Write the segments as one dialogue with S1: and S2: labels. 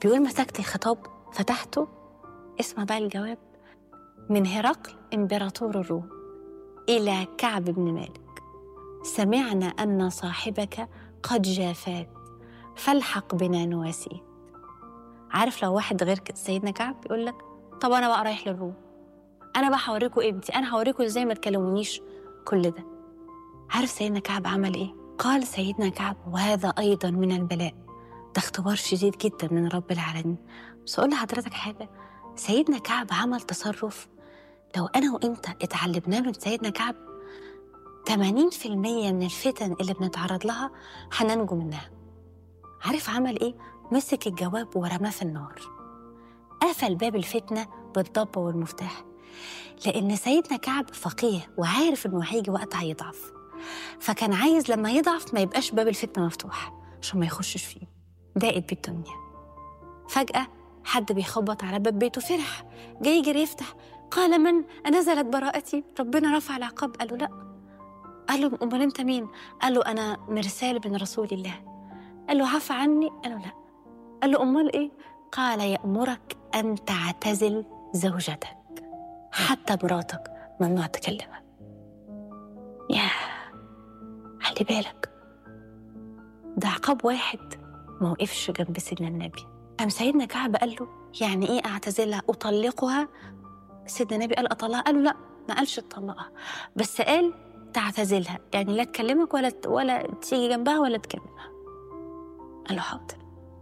S1: بيقول مسكت الخطاب فتحته اسمع بقى الجواب من هرقل إمبراطور الروم إلى كعب بن مالك سمعنا أن صاحبك قد جافات فالحق بنا نواسيه عارف لو واحد غير سيدنا كعب بيقول لك طب أنا بقى رايح للروم أنا بقى هوريكم قيمتي أنا هوريكم إزاي ما تكلمونيش كل ده عارف سيدنا كعب عمل إيه؟ قال سيدنا كعب وهذا أيضا من البلاء ده اختبار شديد جدا من رب العالمين بس أقول لحضرتك حاجة سيدنا كعب عمل تصرف لو أنا وإنت اتعلمناه من سيدنا كعب 80% من الفتن اللي بنتعرض لها هننجو منها عارف عمل إيه؟ مسك الجواب ورماه في النار قفل باب الفتنة بالضبة والمفتاح لأن سيدنا كعب فقيه وعارف إنه هيجي وقت هيضعف فكان عايز لما يضعف ما يبقاش باب الفتنة مفتوح عشان ما يخشش فيه ضاقت بيه الدنيا فجأة حد بيخبط على باب بيته فرح جاي يجري يفتح قال من نزلت براءتي ربنا رفع العقاب قال له لا قال له امال انت مين قال له انا مرسال من رسول الله قال له عفى عني قال له لا قال له امال ايه قال يامرك ان تعتزل زوجتك حتى مراتك ممنوع تكلمها يا خلي بالك ده عقاب واحد ما وقفش جنب سيدنا النبي قام سيدنا كعب قال له يعني ايه اعتزلها اطلقها سيدنا النبي قال اطلقها قال له لا ما قالش تطلقها بس قال تعتزلها يعني لا تكلمك ولا ولا تيجي جنبها ولا تكلمها قال له حاضر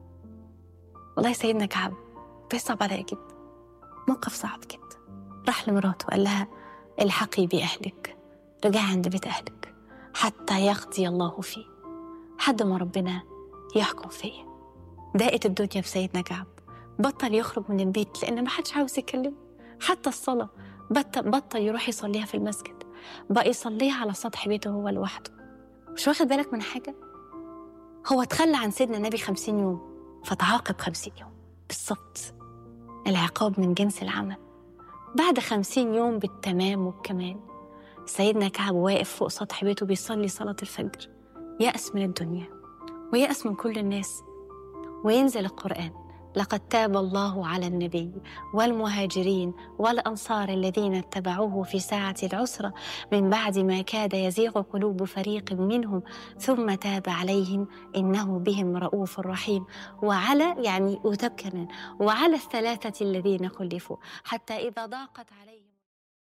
S1: والله سيدنا كعب بيصعب عليا جدا موقف صعب جدا راح لمراته وقال لها الحقي بأهلك رجعي عند بيت أهلك حتى يقضي الله فيه حد ما ربنا يحكم فيا ضاقت الدنيا في سيدنا كعب بطل يخرج من البيت لأن ما حدش عاوز يكلمه حتى الصلاة بطل, بطل يروح يصليها في المسجد بقى يصليها على سطح بيته هو لوحده مش واخد بالك من حاجة هو تخلى عن سيدنا النبي خمسين يوم فتعاقب خمسين يوم بالظبط العقاب من جنس العمل بعد خمسين يوم بالتمام والكمال سيدنا كعب واقف فوق سطح بيته بيصلي صلاة الفجر يأس من الدنيا ويأس من كل الناس وينزل القرآن لقد تاب الله على النبي والمهاجرين والأنصار الذين اتبعوه في ساعة العسرة من بعد ما كاد يزيغ قلوب فريق منهم ثم تاب عليهم إنه بهم رؤوف رحيم وعلى يعني وتب كمان وعلى الثلاثة الذين خلفوا حتى إذا ضاقت عليهم